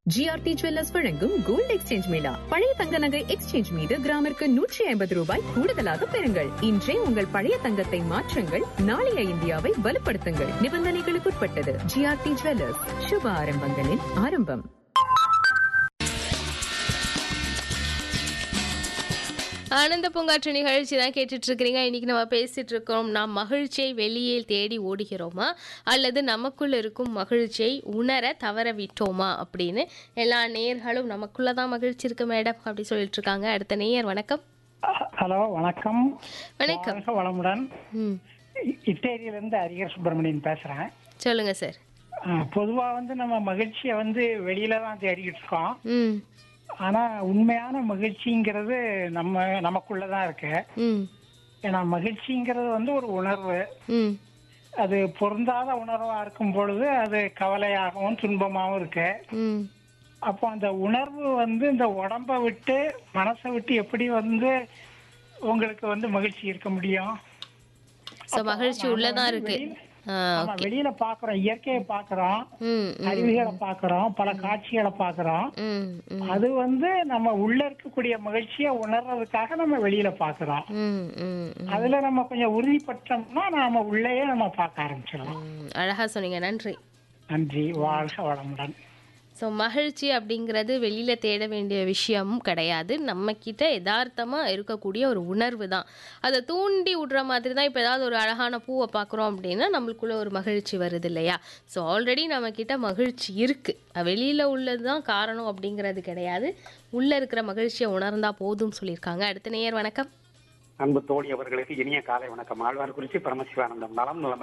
GRT jewellers வழங்கும் gold exchange mela பழைய தங்க நகை எக்ஸ்சேஞ்ச் மீது கிராமிற்கு நூற்றி ஐம்பது ரூபாய் கூடுதலாக பெறுங்கள் இன்றே உங்கள் பழைய தங்கத்தை மாற்றுங்கள் நாளைய இந்தியாவை வலுப்படுத்துங்கள் நிபந்தனைகளுக்குட்பட்டது ஜிஆர்டி ஜுவல்லர்ஸ் சுப ஆரம்பங்களின் ஆரம்பம் ஆனந்த பூங்காற்று நிகழ்ச்சி தான் கேட்டுட்டு இருக்கிறீங்க இன்னைக்கு நம்ம பேசிட்டு இருக்கோம் நாம் மகிழ்ச்சியை வெளியே தேடி ஓடுகிறோமா அல்லது நமக்குள்ள இருக்கும் மகிழ்ச்சியை உணர தவற விட்டோமா அப்படின்னு எல்லா நேயர்களும் நமக்குள்ள தான் மகிழ்ச்சி இருக்கு மேடம் அப்படி சொல்லிட்டு இருக்காங்க அடுத்த நேயர் வணக்கம் ஹலோ வணக்கம் வணக்கம் வாழ்க வளமுடன் ம் இ- இட்டேரியிலிருந்து ஹரிஹர் சுப்பிரமணியன் பேசுறேன் சொல்லுங்க சார் அஹ், பொதுவா வந்து நம்ம மகிழ்ச்சியை வந்து வெளியில தான் தேடிக்கிட்டு இருக்கோம் ம் ஆனா உண்மையான மகிழ்ச்சிங்கிறது நம்ம நமக்குள்ளதான் இருக்கு ம் ஏன்னா மகிழ்ச்சிங்கிறது வந்து ஒரு உணர்வு ம் அது பொருந்தாத உணர்வா இருக்கும் பொழுது அது கவலையாகவும் துன்பமாகவும் இருக்கு ம் அப்போ அந்த உணர்வு வந்து இந்த உடம்ப விட்டு மனசை விட்டு எப்படி வந்து உங்களுக்கு வந்து மகிழ்ச்சி இருக்க முடியும் ஸோ மகிழ்ச்சி உள்ளதான் இருக்கு ஆ ஆமா, வெளியில பாக்குறோம் இயற்கையை பாக்குறோம் ம் ம் அருவிகளை பாக்குறோம் பல காட்சிகளை பாக்குறோம் ம் ம் அது வந்து நம்ம உள்ள இருக்கக்கூடிய மகிழ்ச்சியை உணர்றதுக்காக நம்ம வெளியில பாக்குறோம் ம் ம் ம் அதுல நம்ம கொஞ்சம் உறுதிப்பட்டோம்னா நாம உள்ளேயே நம்ம பார்க்க ஆரம்பிச்சிடலாம் ம் அழகா சொன்னீங்க நன்றி நன்றி வாழ்க வளமுடன் ஸோ மகிழ்ச்சி அப்படிங்கிறது வெளியில் தேட வேண்டிய விஷயமும் கிடையாது நம்மக்கிட்ட யதார்த்தமாக இருக்கக்கூடிய ஒரு உணர்வு தான் அதை தூண்டி விடுற மாதிரி தான் இப்போ ஏதாவது ஒரு அழகான பூவை பார்க்குறோம் அப்படின்னா நம்மளுக்குள்ள ஒரு மகிழ்ச்சி வருது இல்லையா ஸோ ஆல்ரெடி நம்மக்கிட்ட மகிழ்ச்சி இருக்குது வெளியில் உள்ளது தான் காரணம் அப்படிங்கிறது கிடையாது உள்ளே இருக்கிற மகிழ்ச்சியை உணர்ந்தா போதும் சொல்லியிருக்காங்க அடுத்த நேயர் வணக்கம் அன்பு தோழி அவர்களுக்கு இனிய காலை வணக்கம் ஆழ்வார் குறிச்சி பரமசிவானந்தம் நலம் நலம்